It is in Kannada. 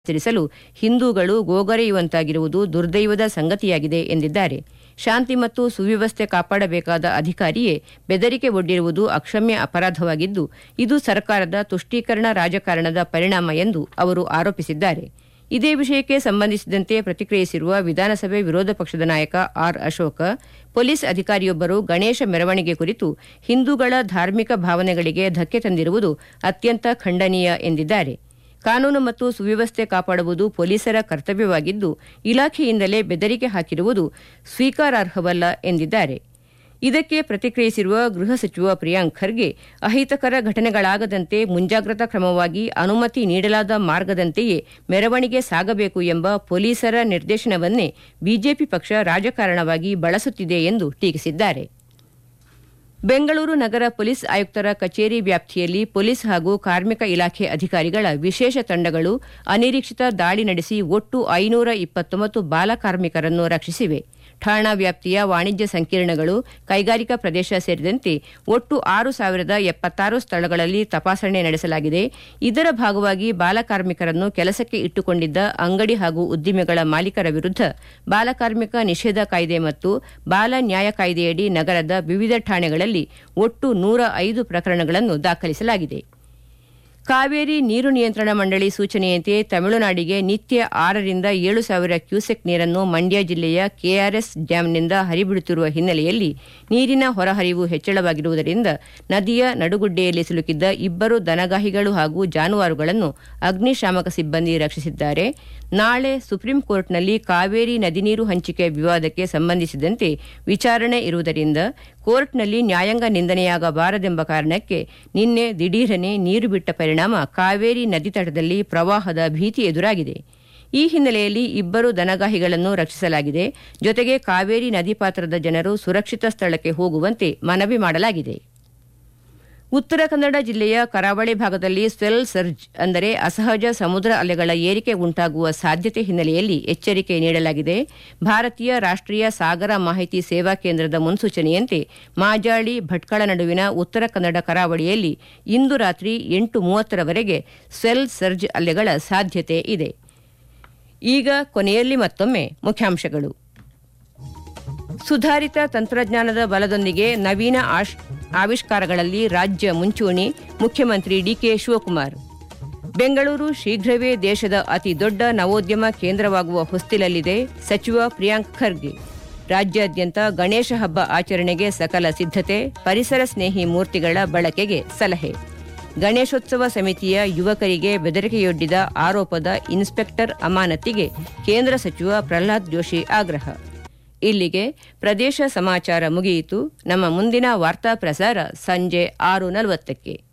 ಆಚರಿಸಲು ಹಿಂದೂಗಳು ಗೋಗರೆಯುವಂತಾಗಿರುವುದು ದುರ್ದೈವದ ಸಂಗತಿಯಾಗಿದೆ ಎಂದಿದ್ದಾರೆ ಶಾಂತಿ ಮತ್ತು ಸುವ್ಯವಸ್ಥೆ ಕಾಪಾಡಬೇಕಾದ ಅಧಿಕಾರಿಯೇ ಬೆದರಿಕೆ ಒಡ್ಡಿರುವುದು ಅಕ್ಷಮ್ಯ ಅಪರಾಧವಾಗಿದ್ದು ಇದು ಸರ್ಕಾರದ ತುಷ್ಟೀಕರಣ ರಾಜಕಾರಣದ ಪರಿಣಾಮ ಎಂದು ಅವರು ಆರೋಪಿಸಿದ್ದಾರೆ ಇದೇ ವಿಷಯಕ್ಕೆ ಸಂಬಂಧಿಸಿದಂತೆ ಪ್ರತಿಕ್ರಿಯಿಸಿರುವ ವಿಧಾನಸಭೆ ವಿರೋಧ ಪಕ್ಷದ ನಾಯಕ ಆರ್ ಅಶೋಕ ಪೊಲೀಸ್ ಅಧಿಕಾರಿಯೊಬ್ಬರು ಗಣೇಶ ಮೆರವಣಿಗೆ ಕುರಿತು ಹಿಂದೂಗಳ ಧಾರ್ಮಿಕ ಭಾವನೆಗಳಿಗೆ ಧಕ್ಕೆ ತಂದಿರುವುದು ಅತ್ಯಂತ ಖಂಡನೀಯ ಎಂದಿದ್ದಾರೆ ಕಾನೂನು ಮತ್ತು ಸುವ್ಯವಸ್ಥೆ ಕಾಪಾಡುವುದು ಪೊಲೀಸರ ಕರ್ತವ್ಯವಾಗಿದ್ದು ಇಲಾಖೆಯಿಂದಲೇ ಬೆದರಿಕೆ ಹಾಕಿರುವುದು ಸ್ವೀಕಾರಾರ್ಹವಲ್ಲ ಎಂದಿದ್ದಾರೆ ಇದಕ್ಕೆ ಪ್ರತಿಕ್ರಿಯಿಸಿರುವ ಗೃಹ ಸಚಿವ ಪ್ರಿಯಾಂಕ್ ಖರ್ಗೆ ಅಹಿತಕರ ಘಟನೆಗಳಾಗದಂತೆ ಮುಂಜಾಗ್ರತಾ ಕ್ರಮವಾಗಿ ಅನುಮತಿ ನೀಡಲಾದ ಮಾರ್ಗದಂತೆಯೇ ಮೆರವಣಿಗೆ ಸಾಗಬೇಕು ಎಂಬ ಪೊಲೀಸರ ನಿರ್ದೇಶನವನ್ನೇ ಬಿಜೆಪಿ ಪಕ್ಷ ರಾಜಕಾರಣವಾಗಿ ಬಳಸುತ್ತಿದೆ ಎಂದು ಟೀಕಿಸಿದ್ದಾರೆ ಬೆಂಗಳೂರು ನಗರ ಪೊಲೀಸ್ ಆಯುಕ್ತರ ಕಚೇರಿ ವ್ಯಾಪ್ತಿಯಲ್ಲಿ ಪೊಲೀಸ್ ಹಾಗೂ ಕಾರ್ಮಿಕ ಇಲಾಖೆ ಅಧಿಕಾರಿಗಳ ವಿಶೇಷ ತಂಡಗಳು ಅನಿರೀಕ್ಷಿತ ದಾಳಿ ನಡೆಸಿ ಒಟ್ಟು ಐನೂರ ಇಪ್ಪತ್ತೊಂಬತ್ತು ಬಾಲ ಕಾರ್ಮಿಕರನ್ನು ರಕ್ಷಿಸಿವೆ ಠಾಣಾ ವ್ಯಾಪ್ತಿಯ ವಾಣಿಜ್ಯ ಸಂಕೀರ್ಣಗಳು ಕೈಗಾರಿಕಾ ಪ್ರದೇಶ ಸೇರಿದಂತೆ ಒಟ್ಟು ಆರು ಸಾವಿರದ ಎಪ್ಪತ್ತಾರು ಸ್ಥಳಗಳಲ್ಲಿ ತಪಾಸಣೆ ನಡೆಸಲಾಗಿದೆ ಇದರ ಭಾಗವಾಗಿ ಬಾಲಕಾರ್ಮಿಕರನ್ನು ಕೆಲಸಕ್ಕೆ ಇಟ್ಟುಕೊಂಡಿದ್ದ ಅಂಗಡಿ ಹಾಗೂ ಉದ್ದಿಮೆಗಳ ಮಾಲೀಕರ ವಿರುದ್ಧ ಬಾಲಕಾರ್ಮಿಕ ನಿಷೇಧ ಕಾಯ್ದೆ ಮತ್ತು ಬಾಲ ನ್ಯಾಯ ಕಾಯ್ದೆಯಡಿ ನಗರದ ವಿವಿಧ ಠಾಣೆಗಳಲ್ಲಿ ಒಟ್ಟು ನೂರ ಐದು ಪ್ರಕರಣಗಳನ್ನು ದಾಖಲಿಸಲಾಗಿದೆ ಕಾವೇರಿ ನೀರು ನಿಯಂತ್ರಣ ಮಂಡಳಿ ಸೂಚನೆಯಂತೆ ತಮಿಳುನಾಡಿಗೆ ನಿತ್ಯ ಆರರಿಂದ ಏಳು ಸಾವಿರ ಕ್ಯೂಸೆಕ್ ನೀರನ್ನು ಮಂಡ್ಯ ಜಿಲ್ಲೆಯ ಕೆಆರ್ಎಸ್ ಡ್ಯಾಂನಿಂದ ಹರಿಬಿಡುತ್ತಿರುವ ಹಿನ್ನೆಲೆಯಲ್ಲಿ ನೀರಿನ ಹೊರಹರಿವು ಹೆಚ್ಚಳವಾಗಿರುವುದರಿಂದ ನದಿಯ ನಡುಗುಡ್ಡೆಯಲ್ಲಿ ಸಿಲುಕಿದ್ದ ಇಬ್ಬರು ದನಗಾಹಿಗಳು ಹಾಗೂ ಜಾನುವಾರುಗಳನ್ನು ಅಗ್ನಿಶಾಮಕ ಸಿಬ್ಬಂದಿ ರಕ್ಷಿಸಿದ್ದಾರೆ ನಾಳೆ ಸುಪ್ರೀಂ ಕೋರ್ಟ್ನಲ್ಲಿ ಕಾವೇರಿ ನದಿ ನೀರು ಹಂಚಿಕೆ ವಿವಾದಕ್ಕೆ ಸಂಬಂಧಿಸಿದಂತೆ ವಿಚಾರಣೆ ಇರುವುದರಿಂದ ಕೋರ್ಟ್ನಲ್ಲಿ ನ್ಯಾಯಾಂಗ ನಿಂದನೆಯಾಗಬಾರದೆಂಬ ಕಾರಣಕ್ಕೆ ನಿನ್ನೆ ದಿಢೀರನೆ ನೀರು ಬಿಟ್ಟ ಪರಿಣಾಮ ಕಾವೇರಿ ನದಿ ತಟದಲ್ಲಿ ಪ್ರವಾಹದ ಭೀತಿ ಎದುರಾಗಿದೆ ಈ ಹಿನ್ನೆಲೆಯಲ್ಲಿ ಇಬ್ಬರು ದನಗಾಹಿಗಳನ್ನು ರಕ್ಷಿಸಲಾಗಿದೆ ಜೊತೆಗೆ ಕಾವೇರಿ ನದಿ ಪಾತ್ರದ ಜನರು ಸುರಕ್ಷಿತ ಸ್ಥಳಕ್ಕೆ ಹೋಗುವಂತೆ ಮನವಿ ಮಾಡಲಾಗಿದೆ ಉತ್ತರ ಕನ್ನಡ ಜಿಲ್ಲೆಯ ಕರಾವಳಿ ಭಾಗದಲ್ಲಿ ಸ್ವೆಲ್ ಸರ್ಜ್ ಅಂದರೆ ಅಸಹಜ ಸಮುದ್ರ ಅಲೆಗಳ ಏರಿಕೆ ಉಂಟಾಗುವ ಸಾಧ್ಯತೆ ಹಿನ್ನೆಲೆಯಲ್ಲಿ ಎಚ್ಚರಿಕೆ ನೀಡಲಾಗಿದೆ ಭಾರತೀಯ ರಾಷ್ಟೀಯ ಸಾಗರ ಮಾಹಿತಿ ಸೇವಾ ಕೇಂದ್ರದ ಮುನ್ಸೂಚನೆಯಂತೆ ಮಾಜಾಳಿ ಭಟ್ಕಳ ನಡುವಿನ ಉತ್ತರ ಕನ್ನಡ ಕರಾವಳಿಯಲ್ಲಿ ಇಂದು ರಾತ್ರಿ ಎಂಟು ಮೂವತ್ತರವರೆಗೆ ಸ್ವೆಲ್ ಸರ್ಜ್ ಅಲೆಗಳ ಸಾಧ್ಯತೆ ಇದೆ ಈಗ ಕೊನೆಯಲ್ಲಿ ಮತ್ತೊಮ್ಮೆ ಮುಖ್ಯಾಂಶಗಳು ಸುಧಾರಿತ ತಂತ್ರಜ್ಞಾನದ ಬಲದೊಂದಿಗೆ ನವೀನ ಆವಿಷ್ಕಾರಗಳಲ್ಲಿ ರಾಜ್ಯ ಮುಂಚೂಣಿ ಮುಖ್ಯಮಂತ್ರಿ ಡಿಕೆ ಶಿವಕುಮಾರ್ ಬೆಂಗಳೂರು ಶೀಘ್ರವೇ ದೇಶದ ಅತಿ ದೊಡ್ಡ ನವೋದ್ಯಮ ಕೇಂದ್ರವಾಗುವ ಹೊಸ್ತಿಲಲ್ಲಿದೆ ಸಚಿವ ಪ್ರಿಯಾಂಕ್ ಖರ್ಗೆ ರಾಜ್ಯಾದ್ಯಂತ ಗಣೇಶ ಹಬ್ಬ ಆಚರಣೆಗೆ ಸಕಲ ಸಿದ್ಧತೆ ಪರಿಸರ ಸ್ನೇಹಿ ಮೂರ್ತಿಗಳ ಬಳಕೆಗೆ ಸಲಹೆ ಗಣೇಶೋತ್ಸವ ಸಮಿತಿಯ ಯುವಕರಿಗೆ ಬೆದರಿಕೆಯೊಡ್ಡಿದ ಆರೋಪದ ಇನ್ಸ್ಪೆಕ್ಟರ್ ಅಮಾನತಿಗೆ ಕೇಂದ್ರ ಸಚಿವ ಪ್ರಹ್ಲಾದ್ ಜೋಶಿ ಆಗ್ರಹ ಇಲ್ಲಿಗೆ ಪ್ರದೇಶ ಸಮಾಚಾರ ಮುಗಿಯಿತು ನಮ್ಮ ಮುಂದಿನ ವಾರ್ತಾ ಪ್ರಸಾರ ಸಂಜೆ ಆರು ನಲವತ್ತಕ್ಕೆ